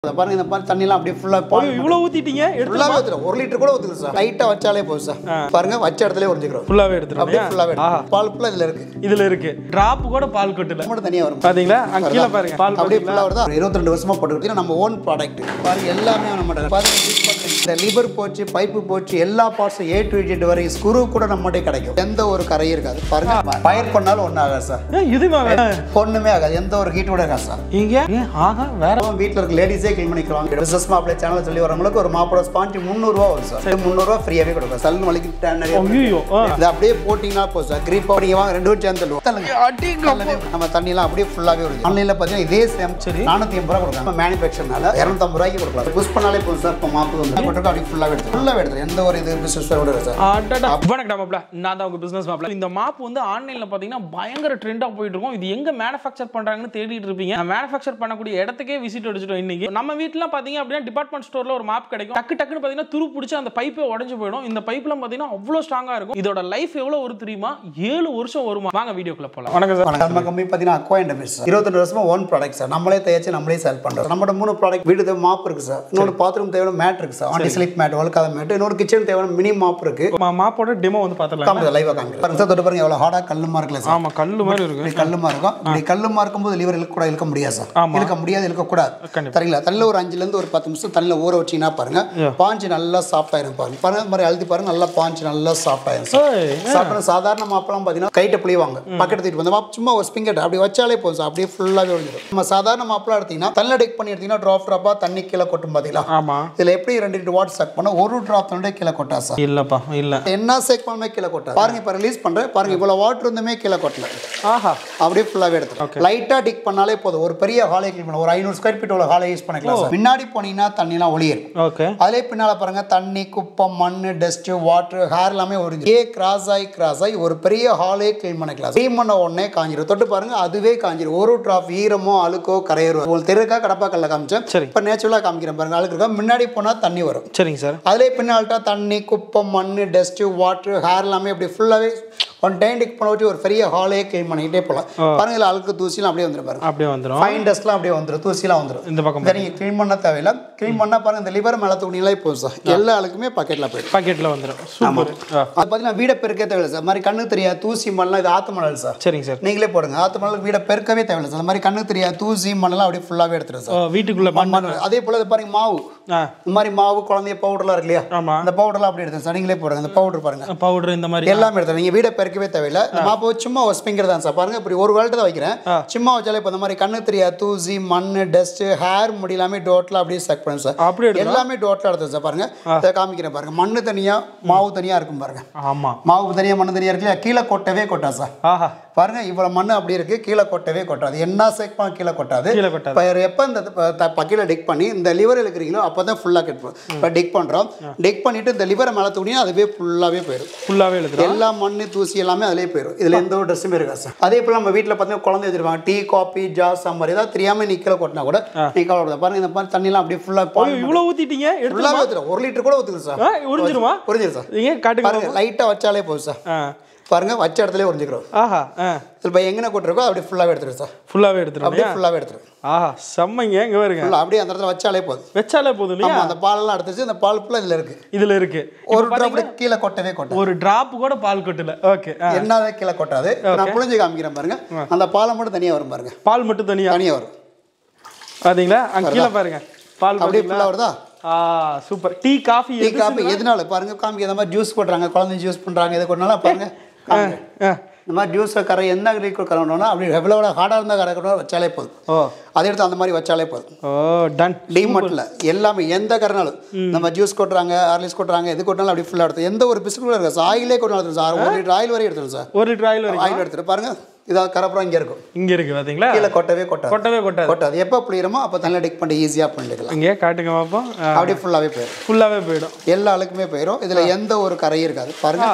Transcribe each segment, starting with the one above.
அதை பாருங்க இந்த மாதிரி தண்ணிலாம் அப்படியே ஃபுல்லாக ஐயோ, இவ்வளவு ஊத்திட்டீங்க எடுத்து ஃபுல்லாகவே ஊற்றுறோம் ஒரு லிட்டர் கூட ஊற்றுது சார் லைட்டாக வச்சாலே போதும் சார் பாருங்க வச்ச இடத்துல உறிஞ்சிக்கிறோம் ஃபுல்லாவே அப்படியே எடுத்துருவோம் ஃபுல்லாகவே ஆஹா பால் ஃபுல்லாக இதில் இருக்கு இதுல இருக்கு டிராப் கூட பால் கொட்டுல மட்டும் தனியாக வரும் பாத்தீங்களா அங்க கீழே பாருங்க பால் அப்படியே பாத்தீங்களா? ஃபுல்லாக வருதா இருபத்தி ரெண்டு வருஷமா போட்டு நம்ம ஓன் ப்ராடக்ட் பாருங்க எல்லாமே நம்ம பாருங்க use பண்றீங்க. இந்த லிவர் போச்சு பைப்பு போச்சு எல்லா பார்ட்ஸும் ஏ டு ஜெட் வரை ஸ்க்ரூ கூட நம்மகிட்ட கிடைக்கும் எந்த ஒரு கரையும் இருக்காது பாருங்க ஃபயர் பண்ணாலும் ஒன்றும் ஆகாது சார் ஏய், இதுமா வேணும் ஒன்றுமே ஆகாது எந்த ஒரு ஹீட் கூட இருக்காது சார் இங்க ஏ, ஆஹா வேற வீட்டில் இருக்க லேடிஸே க்ளீன் பண்ணிக்கிறாங்க பிசினஸ் மாப்பிளை சேனல் சொல்லி வரவங்களுக்கு ஒரு மாப்போட ஸ்பாஞ்ச் முந்நூறுரூவா வரும் சார் முந்நூறுரூவா ஃப்ரீயாகவே கொடுக்கும் சல்னு வலிக்கு நிறைய ஐயோ ஆ. இது அப்படியே போட்டிங்கன்னா போதும் சார் கிரீப் நீங்க வாங்க ரெண்டு பேரும் சேர்ந்து தள்ளுவோம். தள்ளுங்க. நம்ம தண்ணியெல்லாம் அப்படியே ஃபுல்லாகவே வருது ஆன்லைனில் பார்த்தீங்கன்னா இதே சேம் சரி. நானூற்றி எண்பது ரூபா கொடுக்கலாம் மேனுஃபேக்சர்னால இரநூத்தம்பது ரூபாய்க்கு கொடுக்கலாம் புஷ் பண்ணாலே போதும் சார் இப்போ மாப்பு வந்து போட்டு அப்படியே ஃபுல்லாகவே எடுத்து ஃபுல்லாகவே எடுத்து எந்த ஒரு இது பிசினஸ் கூட இல்லை சார் அடடா. வணக்கம் மாப்ள நான் தான் உங்க பிசினஸ் மாப்ள இந்த மாப் வந்து ஆன்லைன்ல பாத்தீங்கன்னா பயங்கர ட்ரெண்டா போயிட்டு இருக்கும் இது எங்க மேனுஃபேக்சர் பண்றாங்கன்னு தேடிட்டு இருப்பீங்க மேனுஃபேக்சர் பண்ணக்கூடிய இடத்துக்கே விசிட் அடிச்சிட்டோம் இன்னைக்கு நம்ம வீட்ல பாத்தீங்க அப்படின்னா டிபார்ட்மெண்ட் ஸ்டோர்ல ஒரு மாப் கிடைக்கும் டக்கு டக்குன்னு பாத்தீங்கன்னா துரு பிடிச்சி அந்த பைப்பே உடஞ்சு போயிடும் இந்த பைப்ல பாத்தீங்கன்னா அவ்வளவு ஸ்ட்ராங்கா இருக்கும் இதோட லைஃப் எவ்வளவு ஒரு தெரியுமா ஏழு வருஷம் வருமா வாங்க வீடியோக்குள்ள போலாம் வணக்கம் சார் வணக்கம். நம்ம கம்பெனி பார்த்தீங்கன்னா அக்வா இண்டஸ்ட்ரீஸ் சார் இருபத்தெண்டு வருஷமா ஓன் ப்ராடக்ட் சார் நம்மளே தயாரிச்சு நம்மளே செல் பண்ணுறோம் நம்மளோட மூணு ப்ராடக்ட் வீடு தேவை மாப் இருக்கு சார் இன்னொரு பாத்ரூம் தேவையான மேட் இருக்கு சார் ஆண்டி ஸ்லிப் மேட் வழுக்காத மேட் இன்னொரு கிச்சன் தேவையான மினி மாப் இருக்கு மாப்போட டெமோ வந்து பாத்துலாம் காமிச்சு லைவாக காமிக்கிறேன் பாருங்க சார் தொட்டு பாருங்க எவ்வளோ ஹார்டாக கல்லுமா இருக்குல்ல சார் ஆமா கல்லு மாதிரி இருக்கு இப்படி கல்லுமா இருக்கும் இப்படி கல்லுமா இருக்கும்போது லிவர் இழுக்க கூட இழுக்க முடியாது சார் ஆமா. இழுக்க முடியாது இழுக்கக்கூடாது கண்டிப்பா. சரிங்களா தண்ணியில் ஒரு அஞ்சுல இருந்து ஒரு பத்து நிமிஷம் தண்ணியில் ஊற வச்சீங்கன்னா பாருங்க பாஞ்சு நல்லா சாஃப்ட் ஆயிரும் பாருங்க பாருங்க இந்த மாதிரி அழுத்தி பாருங்க நல்லா பாஞ்சு நல்லா சாஃப்ட் ஆயிரும் சார் ஏய், சாப்பிட்ற சாதாரண மாப்பெல்லாம் பார்த்தீங்கன்னா கைட்ட புளிவாங்க பக்கெட் தூக்கிட்டு வந்து மாப் சும்மா ஒரு ஸ்பிங்கட் அப்படி வச்சாலே போதும் சார் அப்படியே ஃபுல்லாகவே ஒழிஞ்சிடும் நம்ம சாதாரண மாப்பெல்லாம் எடுத்தீங்கன்னா தண்ணியில் டெக் பண்ணி எடுத்தீங்கன்னா ட்ராப் ட்ராப்பாக தண்ணி கீழே கொட்டும் பார்த்தீங்களா ஆமா இதில் எப்படி ரெண்டு ரெண்டு வாட் செக் பண்ணால் ஒரு ட்ராப் தண்ணி கீழே கொட்டா சார் இல்லப்பா இல்ல என்ன செக் பண்ணுமே கீழே கொட்டா பாருங்க இப்போ ரிலீஸ் பண்ணுறேன் பாருங்க இவ்வளோ வாட்டர் இருந்துமே கீழே கொட்டல ஆஹா அப்படியே ஃபுல்லாகவே எடுத்துரும் லைட்டாக டிக் பண்ணாலே போதும் ஒரு பெரிய ஹாலை க்ளீன் பண்ண ஒரு ஐநூறு ஸ்கொயர் ஃபீட் உள்ள ஹாலை யூஸ் பண்ணிக்கலாம் சார் பின்னாடி போனீங்கன்னா தண்ணிலாம் ஒளியும் ஓகே அதிலே பின்னால் பாருங்க தண்ணி குப்பம் மண் டஸ்ட் வாட்டர் ஹேர் எல்லாமே ஒரு ஏ கிராஸ் ஆகி கிராஸ் ஆகி ஒரு பெரிய ஹாலே க்ளீன் பண்ணிக்கலாம் க்ளீன் பண்ண உடனே காஞ்சிரும் தொட்டு பாருங்க அதுவே காஞ்சிரும் ஒரு ட்ராப் ஈரமோ அழுக்கோ கரையரும் உங்களுக்கு தெருக்கா கடப்பாக்கல்ல காமிச்சேன் சரி. இப்போ நேச்சுரலாக காமிக்கிறேன் பாருங்க அழுக்கு இருக்கா முன்னாடி போனால் தண்ணி வரும் சரிங்க சார் அதிலே பின்னால்ட்டா தண்ணி குப்பம் மண் டஸ்ட் வாட்டர் ஹேர் எல்லாமே அப்படி ஃபுல்லாகவே ஒன் டைம் டிக் பண்ண வச்சு ஒரு பெரிய ஹாலே க்ளீன் பண்ணிக்கிட்டே போகலாம் பாருங்க இதுல அழுக்கு தூசிலாம் அப்படியே வந்துடும் பாருங்க அப்படியே வந்துரும் ஃபைன் டஸ்ட்லாம் அப்படியே வந்துடும் தூசிலாம் வந்துடும் இந்த பக்கம் இதை நீங்கள் க்ளீன் பண்ண தேவையில்ல க்ளீன் பண்ணா பாருங்க இந்த லிவர் மேலே துணிலாம் இப்போ சார் எல்லா ஆளுக்குமே பாக்கெட்டில் போயிடும் பாக்கெட்ல வந்துரும் சூப்பர் ஆ அது பார்த்தீங்கன்னா வீடை பெருக்கே தேவையில்லை சார் இந்த மாதிரி கண்ணு தெரியாது தூசி மண்ணெலாம் இது ஆத்து மணல் சார் சரிங்க சார் நீங்களே போடுங்க ஆத்து மணல் வீடை பெருக்கவே தேவையில்லை சார் இந்த மாதிரி கண்ணு தெரியாது தூசி மண்ணெல்லாம் அப்படியே ஃபுல்லாகவே எடுத்துரும் சார் ஓ, வீட்டுக்குள்ள மண் மண் அதே போல் இது பாருங்க மாவு ஆ இந்த மாதிரி மாவு குழந்தைய பவுடர்லாம் இருக்கு இல்லையா ஆமா அந்த பவுடர்லாம் அப்படி எடுத்து சார் நீங்களே போடுங்க அந்த பவுடர் பாருங்க பவுடர் இந்த மாதிரி எல்லாமே எடுத்து நீங்க வீடை பெருக்கவே தேவையில்லை இந்த மாப்பு வச்சு சும்மா ஒரு ஸ்பிங்கர் தான் சார் பாருங்க இப்படி ஒரு வேல்ட்டு தான் வைக்கிறேன் சும்மா வச்சாலே இப்போ இந்த மாதிரி கண்ணு தெரியாது தூசி மண் டஸ்ட் ஹேர் முடி எல்லாமே டோட்டலாக அப்படியே செக் பண்ணுங்க சார் அப்படி எடுத்து எல்லாமே டோட்டலாக எடுத்து சார் பாருங்க இதை காமிக்கிறேன் பாருங்க மண்ணு தனியா மாவு தனியா இருக்கும் பாருங்க ஆமா மாவு தனியா மண்ணு தனியா இருக்கு இல்லையா கீழே கொட்டவே கொட்டா சார் ஆஹா பாருங்க இவ்வளவு மண்ணு அப்படி இருக்கு கீழே கொட்டவே கொட்டாது என்ன செக் பண்ண கீழே கொட்டாது கீழே கொட்டாது. இப்போ எப்போ இந்த பக்கீழ டிக் பண்ணி இந்த லிவர் இழுக்கிறீங்களோ அப்போ தான் ஃபுல்லாக கெட்டுப்போம் இப்போ டிக் பண்ணுறோம் டிக் பண்ணிட்டு இந்த லிவரை மேலே தூணினா அதுவே ஃபுல்லாகவே போயிடும் ஃபுல்லாவே எழுதுறோம் எல்லா மண்ணு தூசி எல்லாமே அதிலே போயிடும் இதில் எந்த ஒரு ட்ரெஸ்ஸுமே இருக்காது சார் அதே போல் நம்ம வீட்டில் பார்த்தீங்கன்னா குழந்தை வச்சிருப்பாங்க டீ காபி ஜாஸ் அந்த மாதிரி ஏதாவது தெரியாமல் நீ கீழே கொட்டினா கூட நீ கவலை பாருங்க இந்த மாதிரி தண்ணிலாம் அப்படியே ஃபுல்லாக ஐயோ, இவ்வளவு ஊத்திட்டீங்க எடுத்து ஃபுல்லாகவே ஊற்றுறோம் ஒரு லிட்டர் கூட ஊற்றுது சார் ஆ, உறிஞ்சிருமா உறிஞ்சிடும் சார் ஏன் காட்டுங்க பாருங்க லைட்டாக வச்சாலே போதும் சார் ஆ பாருங்க வச்ச இடத்துல உறிஞ்சிக்கிறோம் ஆஹா ஆ இப்போ எங்கே கொட்டிருக்கோ அப்படியே ஃபுல்லாகவே எடுத்துரும் சார் ஃபுல்லாவே எடுத்துரும் அப்படியே ஃபுல்லாகவே எடுத்துரும் ஆஹா செம்மங்க இங்க வருங்க ஃபுல்லாக அப்படியே அந்த இடத்துல வச்சாலே போதும் வச்சாலே போதும் இல்லையா ஆமாம் அந்த பாலெல்லாம் எடுத்துச்சு அந்த பால் ஃபுல்லாக இதில் இருக்கு இதுல இருக்கு ஒரு ட்ராப் கீழே கொட்டவே கொட்டாது ஒரு டிராப் கூட பால் கொட்டல ஓகே என்னதான் கீழே கொட்டாது நான் புளிஞ்சு காமிக்கிறேன் பாருங்க அந்த பாலை மட்டும் தனியாக வரும் பாருங்க பால் மட்டும் தனியா தனியாக வரும் பாத்தீங்களா அங்க கீழே பாருங்க பால் அப்படியே பாத்தீங்களா ஃபுல்லாக வருதா ஆ super tea coffee tea coffee எதனால பாருங்க காமிக்க இந்த மாதிரி ஜூஸ் போடுறாங்க குழந்தை ஜூஸ் பண்ணுறாங்க இது கொண்டாலும் பாருங்க காமிங்க. இந்த மாதிரி ஜூஸை கரை எந்த லிக்விட் கரணும்னா அப்படி எவ்வளோ ஹார்டாக இருந்தால் கறக்கணும் வச்சாலே போதும் ஓ அதை எடுத்து அந்த மாதிரி வச்சாலே போதும் ஓ டன் டிமட்டில் எல்லாமே எந்த கரனாலும் நம்ம ஜூஸ் கொட்டுறாங்க ஹார்லிக்ஸ் கொட்டுறாங்க எது கொட்டினாலும் அப்படி ஃபுல்லாக எடுத்து எந்த ஒரு பிஸ்கட் இருக்காது சார் ஆயிலே கொண்டாலும் எடுத்துரும் சார் ஒரு லிட்டர் ஆயில் வரையும் எடுத்துரும் சார் ஒரு லிட்டர் ஆயில் வரைக்கும் ஆயில் எடுத்துட்டு பாருங்க இதாக கரப்புறம் இங்கே இருக்கும் இங்க இருக்கு பாத்தீங்களா கீழே கொட்டவே கொட்டாது கொட்டவே கொட்டாது கொட்டாது எப்போ புளியுமோ அப்போ தண்ணியில் டிக் பண்ணி ஈஸியாக பண்ணிக்கலாம் இங்கே காட்டுங்க பாப்போம் அப்படியே ஃபுல்லாகவே போயிடும் ஃபுல்லாவே போயிடும் எல்லா ஆளுக்குமே போயிடும் இதில் எந்த ஒரு கரையும் இருக்காது பாருங்க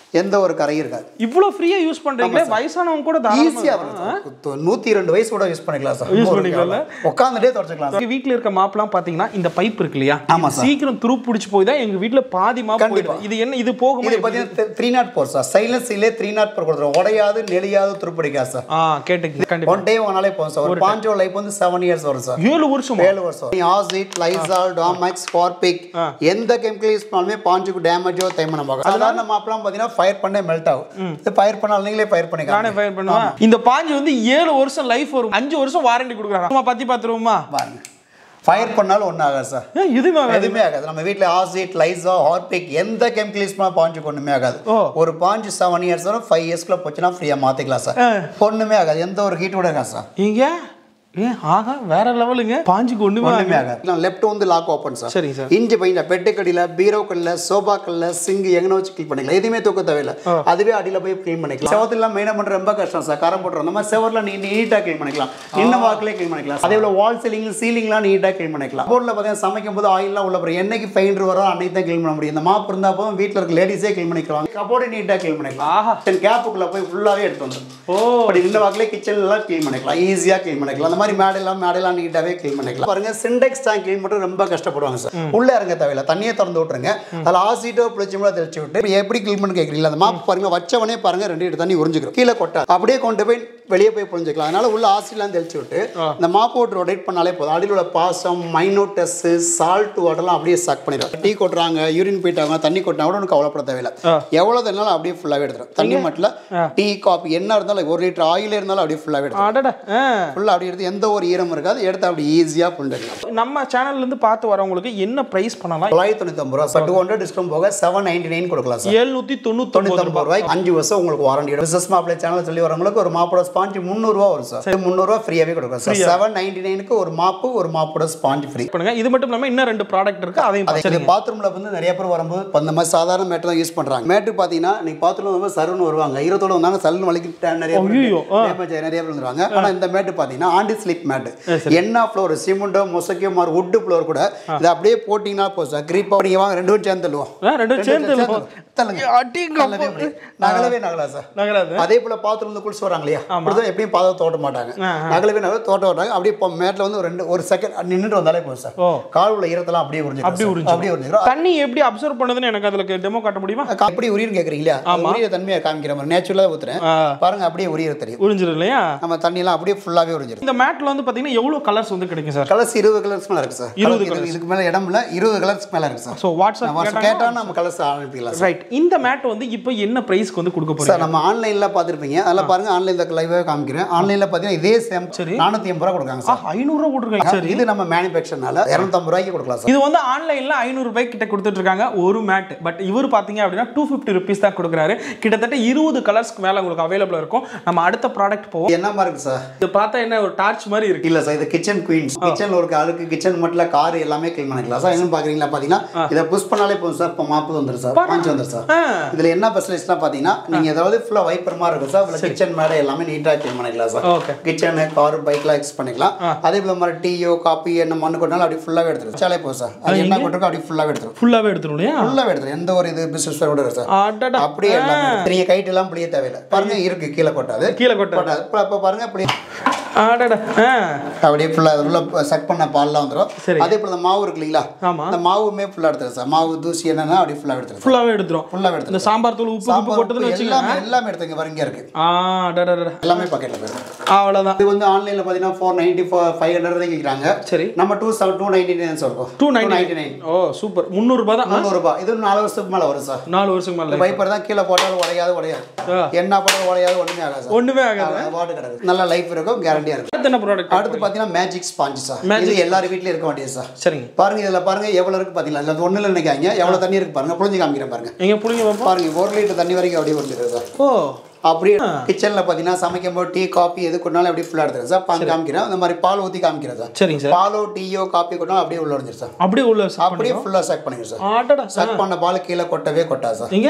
எந்த ஒரு கரையும் இருக்காது இவ்வளவு ஃப்ரீயா யூஸ் பண்றீங்களே வயசானவங்க கூட தாராளமா ஈஸியாக வரும் சார் நூற்றி ரெண்டு வயசு கூட யூஸ் பண்ணிக்கலாம் சார் Use பண்ணிக்கலாம்ல? உட்காந்துட்டே தொடச்சிக்கலாம் எங்க வீட்ல இருக்க மாப்லாம் பாத்தீங்கன்னா இந்த பைப் இருக்கு இல்லையா ஆமா இது சார். சீக்கிரம் துரு பிடிச்சு போய் தான் எங்க வீட்ல பாதி மாப் கண்டிப்பா. போயிடுது இது என்ன இது போகும்போது இது பார்த்தீங்கன்னா த்ரீ நாட் ஃபோர் சார் சைலன்ஸ் சீலே த்ரீ நாட் ஃபோர் கொடுத்துரும் உடையாது நெளியாது துருப்பிடிக்காது சார் ஆ கேட்டுக்கு கண்டிப்பா ஒன் டே வாங்கினாலே போதும் சார் ஒரு பாஞ்சோ லைஃப் வந்து செவன் இயர்ஸ் வரும் சார் ஏழு வருஷம் ஏழு வருஷம் ஆசிட் லைசால் டாமேக்ஸ் ஃபார்பிக் எந்த கெமிக்கல் யூஸ் பண்ணாலுமே பாஞ்சுக்கு டேமேஜோ தேய்மனம் ஆகும் அதனால நம்ம அப்பலாம் பார்த்தீங்கன்னா ஃபயர் பண்ணே மெல்ட் ஆகும் இது ஃபயர் பண்ணாலும் நீங்களே ஃபயர் பண்ணிக்கலாம் நானே ஃபயர் பண்ணுவேன் இந்த பாஞ்சு வந்து ஏழு வருஷம் லைஃப் வரும் அஞ்சு வருஷம் வாரண்டி கொடுக்குறாங்க சும்மா பத்தி பாத்துருவோமா பாருங்க ஃபயர் பண்ணாலும் ஒன்றும் ஆகாது சார் ஏன் இதுமே ஆகாது. எதுவுமே ஆகாது நம்ம வீட்டில் ஆசிட் லைசா ஹார்பிக் எந்த கெமிக்கல் யூஸ் பண்ணால் பாஞ்சுக்கு ஒன்றுமே ஆகாது ஓ. ஒரு பாஞ்சு செவன் இயர்ஸ் வரும் ஃபைவ் இயர்ஸ்க்குள்ள போச்சுன்னா ஃப்ரீயாக மாற்றிக்கலாம் சார் ஆ. ஒன்றுமே ஆகாது எந்த ஒரு ஹீட் கூட இருக்காது சார் இங்க ஏன் ஆகா வேற லெவலுங்க பாஞ்சுக்கு ஒண்ணுமே ஒன்றுமே ஆகாது. ஆகாது நான் லெஃப்ட் வந்து லாக் ஓப்பன் சார் சரிங்க சார் இஞ்சி பையில பெட்டுக்கடியில் பீரோக்கல்ல சோபாக்கல்ல சிங்க் எங்கன வச்சு க்ளீன் பண்ணிக்கலாம் எதுவுமே தூக்க தேவையில்லை அதுவே அடியில் போய் க்ளீன் பண்ணிக்கலாம் செவத்துலாம் மெயினாக பண்ணுற ரொம்ப கஷ்டம் சார் கரம் போட்டுரும் அந்த மாதிரி செவரில் நீ நீட்டாக க்ளீன் பண்ணிக்கலாம் இன்னும் வாக்கிலே க்ளீன் பண்ணிக்கலாம் அதே போல் வால் சீலிங் சீலிங்லாம் நீட்டாக க்ளீன் பண்ணிக்கலாம் போர்டில் பார்த்தீங்கன்னா சமைக்கும் போது ஆயில்லாம் உள்ள போகிற என்னைக்கு ஃபைண்டர் வரும் அன்னைக்கு தான் க்ளீன் பண்ண முடியும் இந்த மாப் இருந்தால் போதும் வீட்டில் இருக்க லேடிஸே க்ளீன் பண்ணிக்கலாம் கபோர்டு நீட்டாக க்ளீன் பண்ணிக்கலாம் ஆஹா கிச்சன் கேப்புக்குள்ளே போய் ஃபுல்லாகவே எடுத்து வந்துடும் ஓ அப்படி இந்த வாக்கிலே கிச்சன்லாம் க்ளீன் பண்ணிக்கலாம் ஈஸியாக க்ளீன் பண்ணிக்கலாம் அந்த மாதிரி மேடெல்லாம் மேடெல்லாம் நீட்டாகவே க்ளீன் பண்ணிக்கலாம் பாருங்க சிண்டெக்ஸ் டேங்க் க்ளீன் பண்ணுறது ரொம்ப கஷ்டப்படுவாங்க சார் உள்ள இறங்க தேவையில்ல தண்ணியை திறந்து விட்டுருங்க அதில் ஆசிட்டோ புளிச்சமோ தெளிச்சு விட்டு இப்ப எப்படி க்ளீன் பண்ணி கேட்குறீங்களா அந்த மாப் பாருங்க வச்சவனே பாருங்க ரெண்டு லிட்டர் தண்ணி உறிஞ்சிக்கிறோம் கீழே கொட்டா அப்படியே கொண்டு போய் வெளியே போய் புரிஞ்சுக்கலாம் அதனால உள்ள ஆசிட்லாம் தெளிச்சு விட்டு இந்த மாப் போட்டு ரொட்டேட் பண்ணாலே போதும் அடியில் உள்ள பாசம் மைனோட்டஸ் சால்ட் வாட்டர்லாம் அப்படியே சக் பண்ணிடும் டீ கொட்டுறாங்க யூரின் போயிட்டாங்க தண்ணி கொட்டினா கூட உனக்கு கவலைப்பட தேவையில்லை ஆ. எவ்வளோ தண்ணாலும் அப்படியே ஃபுல்லாகவே எடுத்துரும் தண்ணி மட்டும் டீ காபி என்ன இருந்தாலும் ஒரு லிட்டர் ஆயில் இருந்தாலும் அப்படியே ஃபுல்லாகவே எடுத்துரும் அடடா ஆ. ஃபுல்லாக அப்படி எடுத்து எந்த ஒரு ஈரம் இருக்காது எடுத்து அப்படி ஈஸியாக பண்ணிடலாம் நம்ம சேனல்ல இருந்து பார்த்து வரவங்களுக்கு என்ன பிரைஸ் பண்ணலாம் தொள்ளாயிரத்தி தொண்ணூத்தொம்பது ரூபா டூ ஹண்ட்ரட் டிஸ்கவுண்ட் போக செவன் நைன்டி நைன் கொடுக்கலாம் சார் எழுநூத்தி தொண்ணூத்தி தொண்ணூத்தொம்பது ரூபாய்க்கு அஞ்சு வருஷம் உங்களுக்கு வாரண்டி பிசினஸ் மாப்பிளை சேனல் சொல்லி வரவங்களுக்கு ஒரு மாப்போட ஸ்பாஞ்சு முந்நூறுரூவா வரும் சார் முந்நூறுரூவா ஃப்ரீயாகவே கொடுக்கலாம் சார் செவன் நைன்டி நைனுக்கு ஒரு மாப்பு ஒரு மாப்போட ஸ்பாஞ்சு ஃப்ரீ பண்ணுங்க இது மட்டும் இல்லாம இன்னும் ரெண்டு ப்ராடக்ட் இருக்கு அதையும் அதே பார்த்து இது பாத்ரூம்ல வந்து நிறைய பேர் வரும்போது இப்ப இந்த மாதிரி சாதாரண மேட்டு தான் யூஸ் பண்றாங்க மேட்டு பாத்தீங்கன்னா நீங்க பாத்ரூம்ல வந்து சருன்னு வருவாங்க ஈரத்தோட வந்தாங்க சல்லுன்னு வலிக்கு நிறைய பேர் ஐயையோ, ஆ. நிறைய பேர் நிறைய பேர் வந்துருவாங்க ஆனா இந்த மேட்டு பாத்தீங்கன்னா ஆண்டி ஸ்லிப் மேட்டு என்ன ஃப்ளோர் சிமெண்டோ மொசக்கோ மாதிரி வுட் ஃப்ளோர் கூட இதை அப்படியே போட்டீங்கன்னா போதும் சார் கிரீப்பா நீங்க வாங்க ரெண்டு பேரும் சேர்ந்து தள்ளுவோம் ஆ, ரெண்டும் சேர்ந்து சேர்ந்து தள்ளுங்க அடிங்க நகலவே முடியாது. நகலவே நகலா சார் நகராது அதே போல பாத்ரூம்ல குளிச்சு வராங்க இல்லையா அப்படிதான் எப்பயும் பாதம் தோட்ட மாட்டாங்க நகலவே நகல தோட்ட மாட்டாங்க அப்படியே இப்போ மேட்ல வந்து ஒரு ரெண்டு ஒரு செகண்ட் நின்னுட்டு வந்தாலே போதும் சார் ஓ. கால் உள்ள ஈரத்தெல்லாம் அப்படியே உறிஞ்சிடும் அப்படியே சார். உறிஞ்சிடும். அப்படியே உறிஞ்சிடும் தண்ணி எப்படி அப்சர்வ் பண்ணுதுன்னு எனக்கு அதுல டெமோ காட்ட முடியுமா அக்கா, எப்படி உரியர் கேக்குறீங்களா உரிய தன்மையை காமிக்கிற மாதிரி நேச்சுரலா ஊத்துறேன் ஆ, பாருங்க அப்படியே உரியர் தெரியும் உறிஞ்சிரும் இல்லையா நம்ம தண்ணியெல்லாம் அப்படியே ஃபுல்லாவே உறிஞ்சிடும் இந்த மேட்ல வந்து பாத்தீங்கன்னா எவ்வளவு கலர்ஸ் வந்து கிடைக்கும் சார் கலர்ஸ் இருபது கலர்ஸ் மேல இருக்கு சார் இருபது Colour இது- இதுக்கு மேல இடம் இல்ல இருபது கலர்ஸ் மேல இருக்கு சார் ஸோ வாட்ஸ்அப் நம்ம கேட்டா நம்ம கலர்ஸ் அனுப்பிக்கலாம் சார் ரைட் இந்த மேட் வந்து இப்போ என்ன பிரைஸ்க்கு வந்து கொடுக்க போறீங்க சார் நம்ம ஆன்லைன்ல பார்த்துருப்பீங்க அதில் பாருங்க ஆன்லைன்ல லைவாக காமிக்கிறேன் ஆன்லைன்ல பார்த்தீங்கன்னா இதே சேம் சரி. நானூற்றி எண்பது ரூபா கொடுக்காங்க சார் ஐநூறுரூவா போட்டுருக்காங்க சரி இது நம்ம மேனுஃபேக்சர்னால இரநூத்தம்பது ரூபாய்க்கு கொடுக்கலாம் சார் இது வந்து ஆன்லைன்ல ஐநூறு ரூபாய்க்கு கிட்ட கொடுத்துட்டு இருக்காங்க ஒரு மேட் பட் இவர் பாத்தீங்க அப்படின்னா டூ ஃபிஃப்டி ருபீஸ் தான் கொடுக்குறாரு கிட்டத்தட்ட இருபது கலர்ஸ்க்கு மேல உங்களுக்கு அவைலபிள் இருக்கும் நம்ம அடுத்த ப்ராடக்ட் போவோம் இது என்ன மாதிரி இருக்கு சார் இது பார்த்தா என்ன ஒரு டார்ச் மாதிரி இருக்கு இல்ல சார் இது கிச்சன் குயின்ஸ் கிச்சன்ல ஒரு அழுக்கு கிச்சன் மட்டும் கார் எல்லாமே க்ளீன் பண்ணிக்கலாம் சார் என்னன்னு பாக்குறீங்களா பாத்தீங்கன்னா இதை புஷ் பண்ணாலே போதும் சார் இப்போ மாப்பு வந்துடும் சார் பாஞ்சு வந்துடும் சார் ஆ, இதுல என்ன ஸ்பெஷலிஸ்ட்லாம் பாத்தீங்கன்னா நீங்க ஏதாவது ஃபுல்லா வைப்பர் மாதிரி இருக்கும் சார் இதுல கிச்சன் மேடை எல்லாமே நீட்டா க்ளீன் பண்ணிக்கலாம் சார் ஓகே கிச்சனு கார் பைக்லாம் எக்ஸ் பண்ணிக்கலாம் அதே போல மாதிரி டீயோ காப்பி என்ன மண்ணு கொண்டாலும் அப்படி ஃபுல்லாவே எடுத்துரும் சாலே போதும் சார் அது என்ன கொண்டிருக்கோ அப்படி ஃபுல்லாவே எடுத்துரும் ஃபுல்லாவே எடுத்துரும் இல்லையா ஃபுல்லாவே எடுத்துரும் எந்த ஒரு இது பிசினஸ் கூட இருக்கு சார் அடடா அப்படியே எல்லாமே பெரிய கைட்டு எல்லாம் புளிய தேவையில்லை பாருங்க இருக்கு கீழே கொட்டாது கீழே கொட்ட கொட்டாது இப்போ இப்போ பாருங்க அப்படி அடடா ஆ, அப்படியே ஃபுல்லாக உள்ள சக் பண்ண பால்லாம் வந்துடும் சரி. அதே போல இந்த மாவு இருக்கு இல்லைங்களா ஆமா இந்த மாவுமே ஃபுல்லாக எடுத்துரும் சார் மாவு தூசி என்னன்னா அப்படியே ஃபுல்லாக எடுத்துரும் ஃபுல்லாவே எடுத்துரும் ஃபுல்லாக இந்த எடுத்துரும் சாம்பார் தூள் உப்பு உப்பு சாம்பார் போட்டதுன்னு உப்பு வச்சுக்கோங்க எல்லாமே எல்லாமே எடுத்துங்க பாருங்க இருக்கு ஆ அடடா எல்லாமே பாக்கெட்டில் போயிடும் அவ்வளோதான் இது வந்து ஆன்லைனில் பார்த்தீங்கன்னா four ninety four five hundred தான் கேட்குறாங்க சரி நம்ம two seven two ninety nine சொல்றோம் டூ நைன்டி நைன்டி நைன் ஓ சூப்பர் முந்நூறுபா தான் முந்நூறுபா இது ஒரு நாலு வருஷத்துக்கு மேலே வரும் சார் நாலு வருஷம் மேல வைப்பர் தான் கீழே போட்டாலும் உடையாது உடையாது ஆ. என்ன போட்டாலும் உடையாது ஒன்றுமே ஆகாது சார் ஒண்ணுமே ஆகாது அது பாட்டு கிடக்கு நல்ல லைஃப் இருக்கும் கேரண்டியாக இருக்கும் அடுத்து என்ன ப்ராடக்ட் அடுத்து பார்த்தீங்கன்னா மேஜிக் ஸ்பாஞ்ச் சார் இது எல்லார் வீட்லயும் இருக்க வேண்டியது சார் சரிங்க பாருங்க இதுல பாருங்க எவ்வளவு இருக்கு பாத்தீங்களா இதுல ஒண்ணுல நினைக்காங்க எவ்வளவு தண்ணி இருக்கு பாருங்க புழிஞ்சு காமிக்கிறேன் பாருங்க எங்க புளிங்க பார்ப்போம் பாருங்க ஒரு லிட்டர் தண்ணி வரைக்கும் அப்படியே வந்துருக்கு சார் ஓ அப்படியே கிச்சன்ல பாத்தீங்கன்னா சமைக்கும் போது டீ காபி எது கொண்டாலும் அப்படியே ஃபுல்லா எடுத்துருக்கு சார் பால் காமிக்கிறேன் அந்த மாதிரி பால் ஊத்தி காமிக்கிறேன் சார் சரிங்க சார் பாலோ டீயோ காப்பி கொண்டாலும் அப்படியே உள்ள வந்துரு சார் அப்படியே உள்ள சாப்பிடு அப்படியே ஃபுல்லா செக் பண்ணிக்கிறேன் சார் ஆட்டடா செக் பண்ண பால் கீழே கொட்டவே கொட்டாது சார் எங்க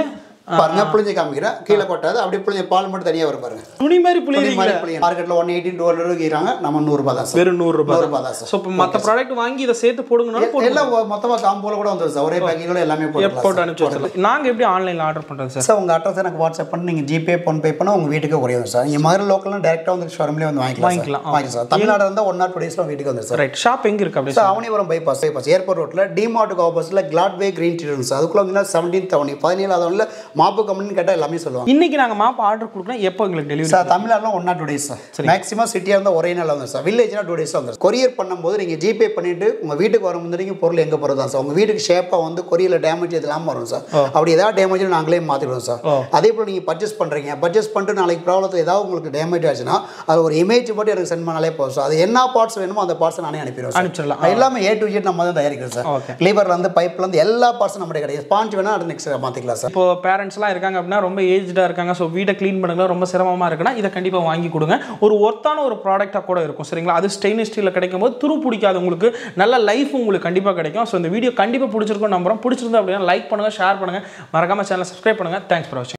பாருங்க புளிஞ்சு காமிக்கிறேன் கீழே கொட்டாது அப்படியே புளிஞ்ச பால் மட்டும் தனியாக வரும் பாருங்க துணி மாதிரி புளி புளியறீங்க மாதிரி புளியும் மார்க்கெட்டில் ஒன் எயிட்டி டூ ஹண்ட்ரட் விற்கிறாங்க நம்ம நூறுரூபா தான் சார் வெறும் நூறு ரூபாய் நூறுரூபா தான் சார் ஸோ இப்போ மற்ற ப்ராடக்ட் வாங்கி இதை சேர்த்து போடுங்கனாலும் போட்டு எல்லாம் மொத்தமாக காம்போல கூட வந்துடும் சார் ஒரே பேக்கிங்கோட எல்லாமே போட்டுக்கலாம் போட்டு அனுப்பிச்சு வச்சிடலாம் நாங்கள் எப்படி ஆன்லைனில் ஆர்டர் பண்ணுறது சார் சார் உங்கள் அட்ரஸ் எனக்கு வாட்ஸ்அப் பண்ணி நீங்கள் ஜிபே ஃபோன் பே பண்ணால் உங்கள் வீட்டுக்கு குறையும் சார் நீங்கள் மதுரை லோக்கல்லாம் டேரெக்டாக வந்து ஷோரூம்லேயே வந்து வாங்கிக்கலாம் வாங்கிக்கலாம், சார் வாங்கிக்கலாம் சார் தமிழ்நாடு இருந்தால் ஒன் ஆர் டூ டேஸில் வீட்டுக்கு வந்து சார் ரைட் ஷாப் எங்கே இருக்கு அப்படி sir Avanipuram bypass bypass airport ரோட்டில் டிமார்ட்டுக்கு ஆப்போசிட்டில் கிளாட்வே கிரீன் டீ சார் அதுக்குள்ள வந்து செவன்டீன் தவணி பதினேழாவது அவனில் மாப்பு கம்பெனின்னு கேட்டால் எல்லாமே சொல்லுவாங்க இன்னைக்கு நாங்கள் மாப் ஆர்டர் கொடுக்கலாம் எப்போ எங்களுக்கு டெலிவரி சார் தமிழ்நாட்டில் one or two days sir maximum சிட்டியாக இருந்தால் ஒரே நாள் வந்து சார் வில்லேஜ்னா டூ டேஸ் வந்து கொரியர் பண்ணும்போது நீங்கள் ஜிபே பண்ணிட்டு உங்கள் வீட்டுக்கு வரும் முன்னாடி பொருள் எங்கே போகிறது தான் சார் உங்கள் வீட்டுக்கு ஷேப்பாக வந்து கொரியரில் டேமேஜ் இது இல்லாமல் வரும் சார் அப்படி ஏதாவது டேமேஜ் நாங்களே மாற்றிடுவோம் சார் அதே போல் நீங்கள் பர்ச்சேஸ் பண்ணுறீங்க பர்ச்சேஸ் பண்ணிட்டு நாளைக்கு ப்ராப்ளத்தில் ஏதாவது உங்களுக்கு டேமேஜ் ஆச்சுன்னா அது ஒரு இமேஜ் மட்டும் எனக்கு சென்ட் பண்ணாலே போதும் சார் அது என்ன பார்ட்ஸ் வேணுமோ அந்த பார்ட்ஸ் நானே அனுப்பிடுவேன் சார் அனுப்பிச்சிடலாம் அது எல்லாமே ஏ டு ஜெட் நம்ம தான் தயாரிக்கிறோம் சார் Okay. லிவர்லேருந்து பைப்லேருந்து எல்லா பார்ட்ஸும் நம்மகிட்ட கிடையாது ஸ்பாஞ்ச் வேணால் அது நெக்ஸ்ட் மாற்றிக்கலாம் சார் இப்போ பேரண்ட்ஸ்லாம் இருக்காங்க அப்படின்னா ரொம்ப ஏஜ்டாக இருக்காங்க ஸோ வீட்டை க்ளீன் பண்ணுங்க ரொம்ப சிரமமாக இருக்குன்னா இதை கண்டிப்பாக வாங்கி கொடுங்க ஒரு ஒர்த்தான ஒரு ப்ராடக்டாக கூட இருக்கும் சரிங்களா அது ஸ்டெயின்லெஸ் ஸ்டீலில் கிடைக்கும் போது துரு பிடிக்காது உங்களுக்கு நல்ல லைஃப் உங்களுக்கு கண்டிப்பாக கிடைக்கும் ஸோ இந்த வீடியோ கண்டிப்பாக பிடிச்சிருக்கும் நம்புறோம் பிடிச்சிருந்தா அப்படின்னா லைக் பண்ணுங்கள் ஷேர் பண்ணுங்கள் மறக்காம சேனலை சப்ஸ்கிரைப் பண்ணுங்கள் தேங்க்ஸ் ஃபார் வாட்சிங்